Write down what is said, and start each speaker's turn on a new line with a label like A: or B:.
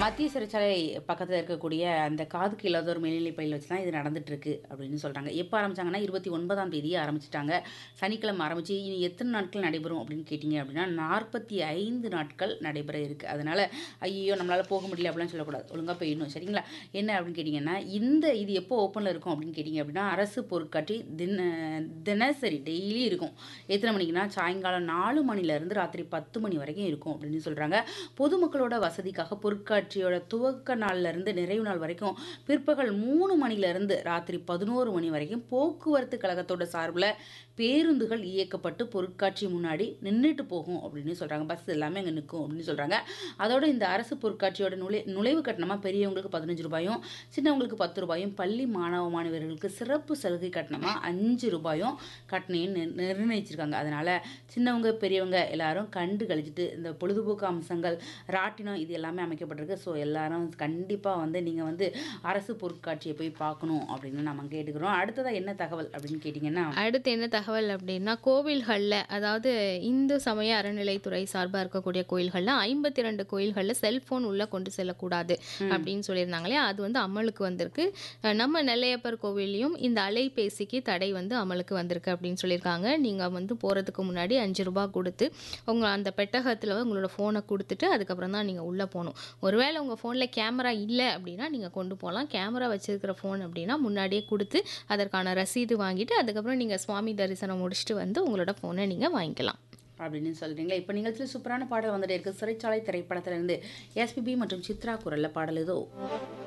A: மத்திய சிறைச்சாலை பக்கத்துல இருக்கக்கூடிய அந்த காதுக்கு இல்லாதோர் மேல்நிலைப் பள்ளியில வச்சு தான் இது நடந்துட்டுருக்கு அப்படின்னு சொல்றாங்க. எப்ப ஆரம்பிச்சாங்கன்னா, 29ஆம் தேதி ஆரம்பிச்சுட்டாங்க. சனிக்கிழமை ஆரம்பிச்சு, இனி எத்தன நாட்கள் நடைபெறும் அப்படின்னு கேட்டீங்க அப்படின்னா, 45 நாட்கள் நடைபெற இருக்கு. அதனால, ஐய்யயோ! நம்மளால போக முடியல அப்படிலாம் சொல்லக்கூடாது. ஒழுங்கா போயிடணும். சரிங்களா? என்ன அப்படின்னு கேட்டீங்கன்னா, இந்த இது எப்போ ஓப்பன்ல இருக்கும் அப்படின்னு கேட்டீங்க அப்படின்னா, அரசு பொருட்காட்சி தின தினசரி டெய்லி இருக்கும். எத்தன மணிக்குன்னா, சாயங்காலம் 4 மணிலேருந்து ராத்திரி 10 மணி வரைக்கும் இருக்கும் அப்படின்னு சொல்றாங்க. பொதுமக்களோட வசதிக்காக பொருட்காட்சியோட துவக்க நாள்ல இருந்து நிறைவு நாள் வரைக்கும் பிற்பகல் 3 மணிலேருந்து ராத்திரி 11 மணி வரைக்கும் போக்குவரத்து கழகத்தோட சார்புல பேருந்துகள் இயக்கப்பட்டு பொருட்காட்சி முன்னாடி நின்னுட்டு போகும் அப்படின்னு சொல்றாங்க. பஸ் எல்லாமே அங்க நிக்கும் அப்படின்னு சொல்றாங்க. அதோட இந்த அரசு பொருட்காட்சியோட நுழை நுழைவு கட்டணமா பெரியவங்களுக்கு ரூ. 15யும், சின்னவங்களுக்கு ரூ. 10யும், பள்ளி மாணவ மாணவியர்களுக்கு சிறப்பு சலுகை கட்டணமா ரூ. 5யும் கட்டணம் நிர் நிர்ணயிச்சிருக்காங்க. அதனால சின்னவங்க, பெரியவங்க எல்லாரும் கண்டு களிச்சுட்டு இந்த பொழுதுபோக்கு அம்சங்கள், ராட்டினம் இது எல்லாமே அமைக்கப்பட்டிருக்கு. ஸோ எல்லாரும் கண்டிப்பா வந்து நீங்க வந்து அரசு பொருட்காட்சிய போய் பார்க்கணும் அப்படின்னு நம்ம கேட்டுக்கிறோம். அடுத்ததா என்ன தகவல் அப்படின்னு கேட்டீங்கன்னா
B: அடுத்து என்ன தகவல் அப்படின்னா, கோவில்கள்ல அதாவது இந்து சமய அறநிலைத்துறை சார்பா இருக்கக்கூடிய கோயில்கள்ல 52 கோயில்கள்ல செல்ஃபோன் உள்ள கொண்டு செல்லக்கூடாது
A: ம்.
B: அப்படின்னு சொல்லியிருந்தாங்க இல்லையா? அது வந்து அமலுக்கு வந்திருக்கு. அ நம்ம நெல்லையப்பர் கோவில்லையும் இந்த அலைபேசிக்கு தடை வந்து அமலுக்கு வந்திருக்கு அப்படின்னு சொல்லியிருக்காங்க. நீங்க வந்து போறதுக்கு முன்னாடி ரூ. 5 குடுத்து, உங்க அந்த பெட்டகத்துல உங்களோட ஃபோன குடுத்துட்டு, அதுக்கப்புறம் தான் நீங்க உள்ள போணும். ஒருவேளை உங்க ஃபோன்ல கேமரா இல்ல அப்படின்னா, நீங்க கொண்டு போலாம். கேமரா வச்சிருக்கிற ஃபோன் அப்படின்னா, முன்னாடியே குடுத்து, அதற்கான ரசீது வாங்கிட்டு, அதுக்கப்புறம் நீங்க சுவாமி தரிசனம் முடிச்சுட்டு வந்து உங்களோட ஃபோன நீங்க வாங்கிக்கலாம்.
A: அப்படின்னு சொல்றீங்களா? இப்ப நிகழ்ச்சியில சூப்பரான பாடல் வந்துட்டே இருக்கு. சிறைச்சாலை திரைப்படத்திலிருந்து எஸ்பிபி மற்றும் சித்ரா குரல்ல பாடல் இதோ.